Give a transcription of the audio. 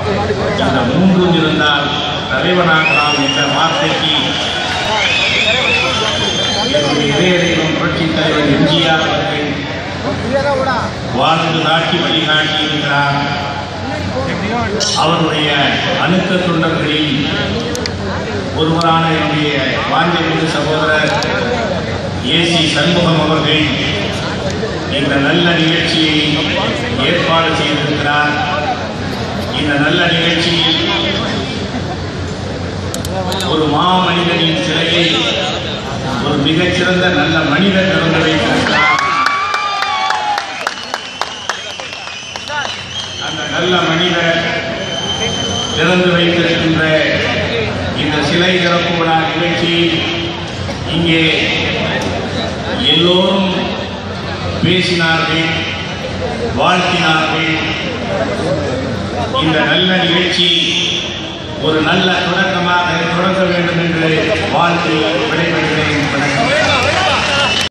இந்த மூன்றும் இருந்தால் தலைவனாகலாம் என்ற வார்த்தைக்கு என்னுடைய இதய தெய்வம் புரட்சித் தலைவர் எம்ஜிஆர் அவர்கள் வாழ்ந்து காட்டி வழிகாட்டி இருக்கிறார் அவருடைய அழுத்த தொண்டர்களில் ஒருவரான என்னுடைய வாஞ்சமிகு சகோதரர் ஏசி சண்முகம் அவர்கள் இந்த நல்ல நிகழ்ச்சியை ஏற்பாடு செய்திருக்கிறார் இந்த நல்ல நிகழ்ச்சியில் ஒரு மாமனிதனின் சிலையை ஒரு மிகச்சிறந்த நல்ல மனிதர் திறந்து வைத்திருக்கிறார் அந்த நல்ல மனிதர் திறந்து வைத்திருக்கின்ற இந்த சிலை திறப்பு விழா நிகழ்ச்சி இங்கே எல்லோரும் பேசினார்கள் வாழ்த்தினார்கள் இந்த நல்ல நிகழ்ச்சி ஒரு நல்ல தொடக்கமாக தொடங்க வேண்டும் என்று வாழ்த்து விடைபெறுகிறேன்